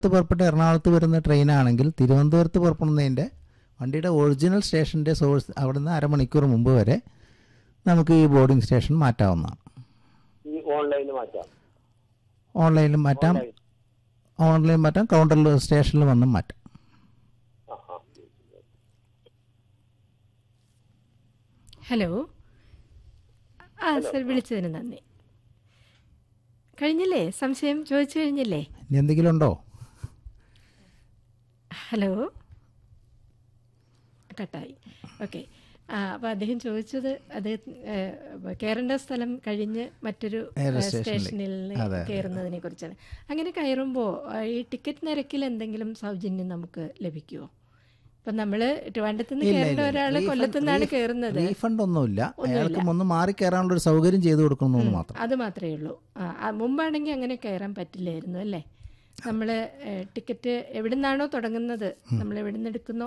പുറപ്പെട്ട് എറണാകുളത്ത് വരുന്ന ട്രെയിനാണെങ്കിൽ തിരുവനന്തപുരത്ത് പുറപ്പെടുന്നതിൻ്റെ വണ്ടിയുടെ ഒറിജിനൽ സ്റ്റേഷൻ്റെ സോഴ്സ് അവിടുന്ന് അരമണിക്കൂർ മുമ്പ് വരെ നമുക്ക് ഈ ബോർഡിംഗ് സ്റ്റേഷൻ മാറ്റാവുന്നതാണ് ഈ ഓൺലൈനിൽ മാറ്റാം ഓൺലൈനിലും മാറ്റാം ഓൺലൈൻ. ഓൺലൈൻ മാറ്റാം കൗണ്ടറിൽ സ്റ്റേഷനിൽ വന്നും മാറ്റാം ആ ആ ഹലോ ആ സർ വിളിച്ചതിന് നന്ദി കഴിഞ്ഞില്ലേ സംശയം ചോദിച്ചു കഴിഞ്ഞില്ലേ ഇനി എന്തെങ്കിലും ഉണ്ടോ ഹലോ കട്ടായി ഓക്കെ ആ അപ്പോൾ അദ്ദേഹം ചോദിച്ചത് അത് കയറേണ്ട സ്ഥലം കഴിഞ്ഞ് മറ്റൊരു വേറെ ആ, സ്റ്റേഷനിൽ. സ്റ്റേഷനിൽ അതെ, അതെ. കയറുന്നതിനെ കുറിച്ചാണ് അങ്ങനെ കയറുമ്പോൾ ഈ ടിക്കറ്റ് നിരക്കിൽ എന്തെങ്കിലും സൗജന്യം നമുക്ക് ലഭിക്കുമോ ഇപ്പം നമ്മൾ ട്രിവാൻഡ്രത്ത് നിന്ന് കയറേണ്ട ഒരാൾ കൊല്ലത്തു നിന്നാണ് കയറുന്നത് റീഫണ്ട് ഒന്നുമില്ല അയാൾക്ക് ഒന്ന് മാറി കയറാനുള്ള ഒരു സൗകര്യം ചെയ്തു കൊടുക്കണമെന്ന് മാത്രം അത് മാത്രമേ ഉള്ളൂ ആ, ആ, മുമ്പാണെങ്കിൽ അങ്ങനെ കയറാൻ പറ്റില്ലായിരുന്നു അല്ലേ നമ്മൾ ടിക്കറ്റ് എവിടെ നിന്നാണോ തുടങ്ങുന്നത് നമ്മൾ എവിടെ നിന്ന് എടുക്കുന്നോ